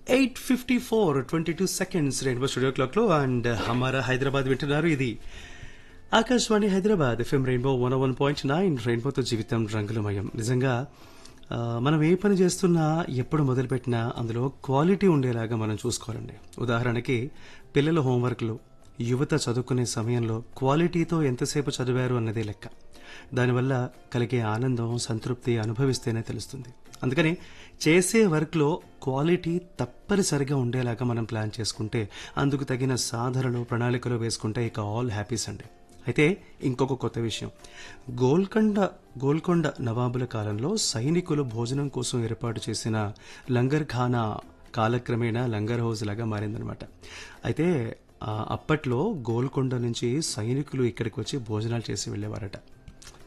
eight fifty four twenty two seconds rainbow studio clock లో and Hamara Hyderabad వింటున్నారు ఇది Akashvani Hyderabad FM rainbow one one point nine రెయిన్బోతో జీవితం రంగులమయం నిజంగా ఆ, మనం ఏ పని చేస్తున్నా ఎప్పుడు మొదలుపెట్టినా అందులో క్వాలిటీ ఉండేలాగా మనం చూసుకోవాలండి ఉదాహరణకి పిల్లల హోంవర్క్లు యువత చదువుకునే సమయంలో క్వాలిటీతో ఎంతసేపు చదివారు అన్నదే లెక్క దానివల్ల కలిగే ఆనందం సంతృప్తి అనుభవిస్తేనే తెలుస్తుంది అందుకని చేసే వర్క్లో క్వాలిటీ తప్పనిసరిగా ఉండేలాగా మనం ప్లాన్ చేసుకుంటే అందుకు తగిన సాధనలు ప్రణాళికలు వేసుకుంటే ఇక ఆల్ హ్యాపీస్ అండి అయితే ఇంకొక కొత్త విషయం గోల్కొండ గోల్కొండ నవాబుల కాలంలో సైనికులు భోజనం కోసం ఏర్పాటు చేసిన లంగర్ ఖానా కాలక్రమేణా లంగర్ హౌస్ లాగా మారిందనమాట అయితే ఆ, అప్పట్లో గోల్కొండ నుంచి సైనికులు ఇక్కడికి వచ్చి భోజనాలు చేసి వెళ్ళేవారట